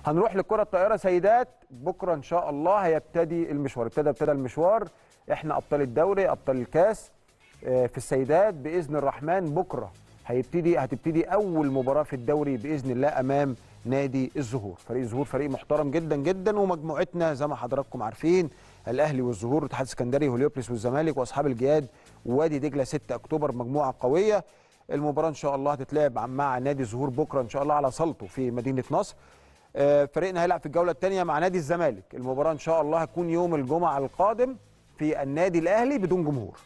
هنروح للكره الطائره سيدات بكره ان شاء الله هيبتدي المشوار ابتدى ابتدى المشوار احنا ابطال الدوري ابطال الكاس آه، في السيدات باذن الرحمن بكره هيبتدي هتبتدي اول مباراه في الدوري باذن الله امام نادي الزهور فريق الزهور فريق محترم جدا جدا ومجموعتنا زي ما حضراتكم عارفين الاهلي والزهور والاتحاد السكندري وهليوبلس والزمالك واصحاب الجياد ووادي دجله 6 اكتوبر مجموعه قويه المباراه ان شاء الله هتتلعب مع نادي الزهور بكره ان شاء الله على صالته في مدينه نصر آه، فريقنا هيلعب في الجوله الثانيه مع نادي الزمالك المباراه ان شاء الله هتكون يوم الجمعه القادم في النادي الاهلي بدون جمهور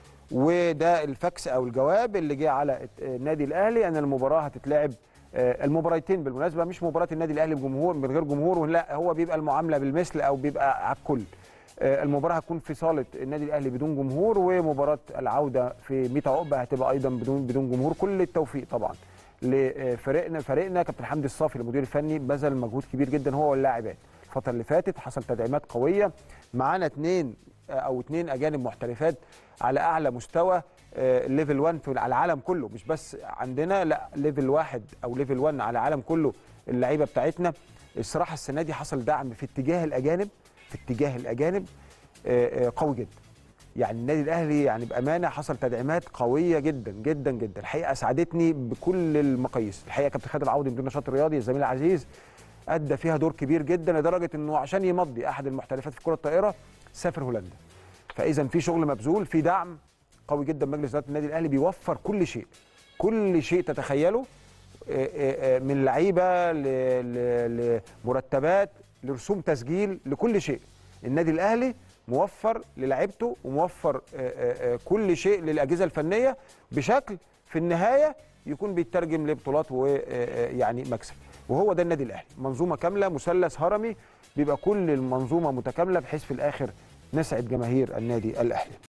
وده الفاكس او الجواب اللي جه على النادي الاهلي ان المباراه هتتلعب آه، المباراتين بالمناسبه مش مباراه النادي الاهلي بجمهور من غير جمهور لا هو بيبقى المعامله بالمثل او بيبقى على الكل آه، المباراه هتكون في صاله النادي الاهلي بدون جمهور ومباراه العوده في ميتا عقبه هتبقى ايضا بدون بدون جمهور كل التوفيق طبعا لفريقنا فريقنا كابتن حمدي الصافي المدير الفني بذل مجهود كبير جدا هو واللاعبات الفتره اللي فاتت حصل تدعيمات قويه معانا اثنين او اثنين اجانب محترفات على اعلى مستوى آه، ليفل 1 في على العالم كله مش بس عندنا لا ليفل واحد او ليفل 1 على العالم كله اللعيبه بتاعتنا الصراحه السنه دي حصل دعم في اتجاه الاجانب في اتجاه الاجانب آه، آه، قوي جدا يعني النادي الاهلي يعني بامانه حصل تدعيمات قويه جدا جدا جدا الحقيقه اسعدتني بكل المقاييس الحقيقه كابتن خالد العوضي مدير النشاط الرياضي الزميل العزيز ادى فيها دور كبير جدا لدرجه انه عشان يمضي احد المحترفات في كره الطائره سافر هولندا فاذا في شغل مبذول في دعم قوي جدا مجلس اداره النادي الاهلي بيوفر كل شيء كل شيء تتخيله آه، آه، آه، من لعيبه ل- ل- لمرتبات لرسوم تسجيل لكل شيء النادي الاهلي موفر للاعيبته وموفر آه، آه، آه، كل شيء للاجهزه الفنيه بشكل في النهايه يكون بيترجم لبطولات ويعني مكسب وهو ده النادي الاهلي منظومه كامله مثلث هرمي بيبقى كل المنظومه متكامله بحيث في الاخر نسعد جماهير النادي الاهلي